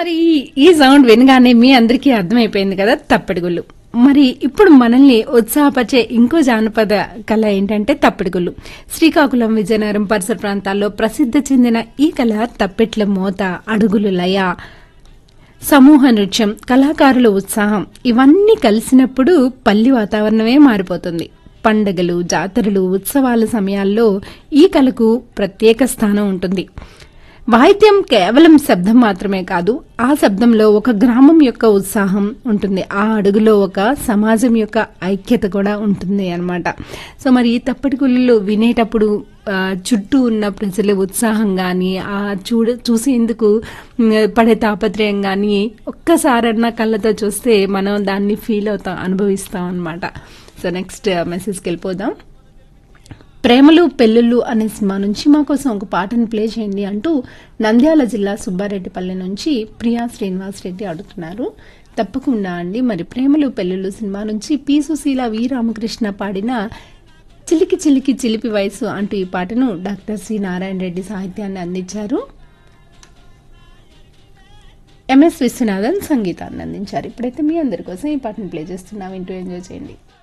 మరి ఈ- ఈ సౌండ్ వినగానే మీ అందరికీ అర్థమైపోయింది కదా తప్పెడుగుళ్ళు మరి ఇప్పుడు మనల్ని ఉత్సాహపరిచే ఇంకో జానపద కళ ఏంటంటే తప్పెడుగుళ్ళు శ్రీకాకుళం విజయనగరం పరిసర ప్రాంతాల్లో ప్రసిద్ధి చెందిన ఈ కళ తప్పెట్ల మోత అడుగులు లయ సమూహ నృత్యం కళాకారుల ఉత్సాహం ఇవన్నీ కలిసినప్పుడు పల్లి వాతావరణమే మారిపోతుంది పండగలు జాతరలు ఉత్సవాల సమయాల్లో ఈ కళకు ప్రత్యేక స్థానం ఉంటుంది వాయిద్యం కేవలం శబ్దం మాత్రమే కాదు ఆ శబ్దంలో ఒక గ్రామం యొక్క ఉత్సాహం ఉంటుంది ఆ అడుగులో ఒక సమాజం యొక్క ఐక్యత కూడా ఉంటుంది అన్నమాట సో మరి ఈ తప్పటి గుళ్ళు వినేటప్పుడు ఆ, చుట్టూ ఉన్న ప్రజల ఉత్సాహం కానీ ఆ చూడ చూసేందుకు మ్, పడే తాపత్రయం కానీ ఒక్కసారన్నా కళ్ళతో చూస్తే మనం దాన్ని ఫీల్ అవుతాం అనుభవిస్తాం అన్నమాట సో నెక్స్ట్ మెసేజ్కి వెళ్ళిపోదాం ప్రేమలు పెళ్ళిళ్ళు అనే సినిమా నుంచి మా కోసం ఒక పాటను ప్లే చేయండి అంటూ నంద్యాల జిల్లా సుబ్బారెడ్డిపల్లి నుంచి ప్రియా శ్రీనివాస్ రెడ్డి అడుగుతున్నారు తప్పకుండా అండి మరి ప్రేమలు పెళ్ళిళ్ళు సినిమా నుంచి పి సుశీల వి రామకృష్ణ పాడిన చిలికి చిలికి చిలిపి వయసు అంటూ ఈ పాటను డాక్టర్ సి నారాయణ రెడ్డి సాహిత్యాన్ని అందించారు ఎంఎస్ విశ్వనాథన్ సంగీతాన్ని అందించారు ఇప్పుడైతే మీ అందరి కోసం ఈ పాటను ప్లే చేస్తున్నా వింటూ ఎంజాయ్ చేయండి